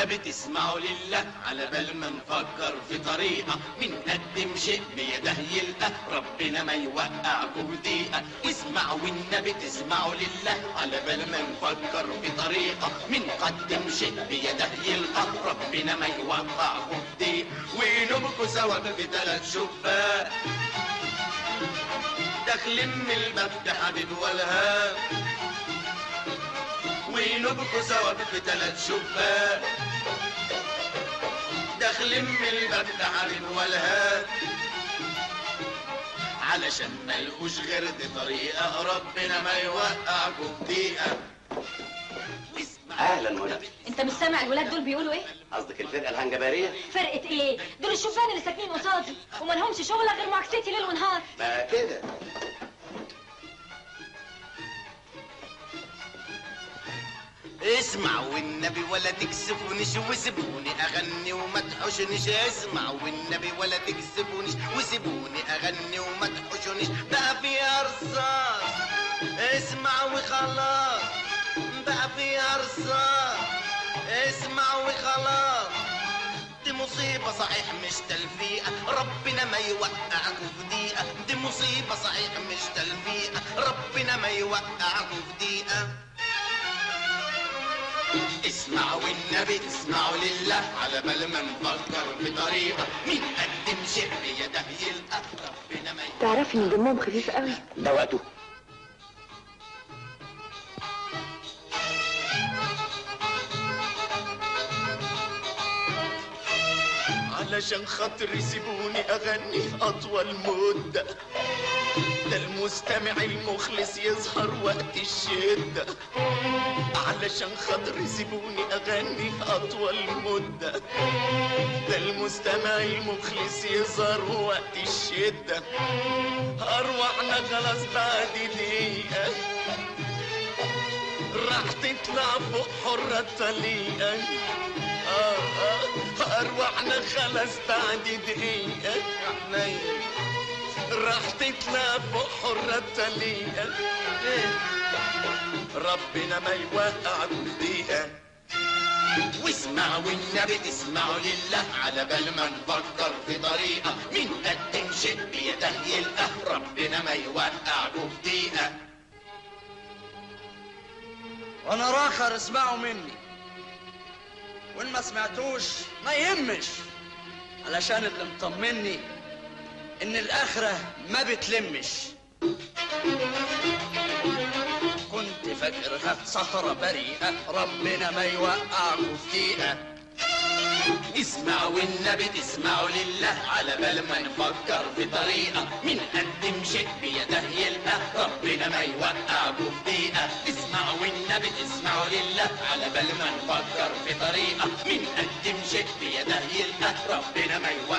والنبي تسمعوا لله على بال ما نفكر في طريقة بنقدم شيء بيده يلقى ربنا ما يوقعكم في دقيقة اسمعوا والنبي تسمعوا لله على بال ما نفكر في طريقة بنقدم شيء بيده يلقى ربنا ما يوقعكم في دقيقة ونبكوا سوا في ثلاث شباك داخلين من الباب ده حبيب والهاب ونبكوا سوا في ثلاث شباك داخلين من الباب ده حبيب والهاب علشان ما يلقوش غير دي طريقة ربنا ما يوقعكم في دقيقة اهلا منى انت مش سامع الولاد دول بيقولوا ايه قصدك الفرقه الهنجباريه فرقه ايه دول الشوفان اللي ساكنين قصادي وما لهمش شغله غير معاكستي ليل ونهار ما كده اسمع والنبي ولا تكسفونيش وسيبوني اغني وما تحوشنيش اسمع والنبي ولا تكسفونيش وسيبوني اغني وما تحوشنيش بقى فيها رصاص اسمع وخلاص بقى فيها رصاص اسمع وخلاص دي مصيبة صحيح مش تلفيقة ربنا ما يوقعكوا في دقيقة دي مصيبة صحيح مش تلفيقة ربنا ما يوقعكوا في دقيقة اسمعوا النبي اسمعوا لله على بال ما نفكر بطريقة مين قدم شيء بيده يلقى ربنا ما تعرفي ان دمهم خفيف قوي ده وقته علشان خاطر يسيبوني اغني اطول مدة ده المستمع المخلص يظهر وقت الشدة علشان خاطر يسيبوني اغني اطول مدة ده المستمع المخلص يظهر وقت الشدة ارواحنا خلاص بعد دقيقة راح تطلع فوق حرة الطليقة آه آه أرواحنا خلاص بعد دقيقة احنا راح تطلع فوق حرة الطليقة ربنا ما يوقع دقيقة واسمعوا النبي تسمعوا لله على بال ما نفكر في طريقة مين قدم شيء بيده يلقى ربنا ما يوقعكوا في دقيقة وانا راخر اسمعوا مني وان ما سمعتوش ما يهمش علشان اللي مطمني ان الاخره ما بتلمش كنت فاكرها سهرة بريئة ربنا ما يوقعكوا في دقيقة اسمعوا النبي تسمعوا لله على بال ما نفكر في طريقة مين قدم شيء بيده يلقى ربنا ما يوقعكوا في دقيقة اسمعوا النبي تسمعوا لله على بال ما نفكر في طريقة مين قدم شيء بيده يلقى ربنا ما يوقعكوا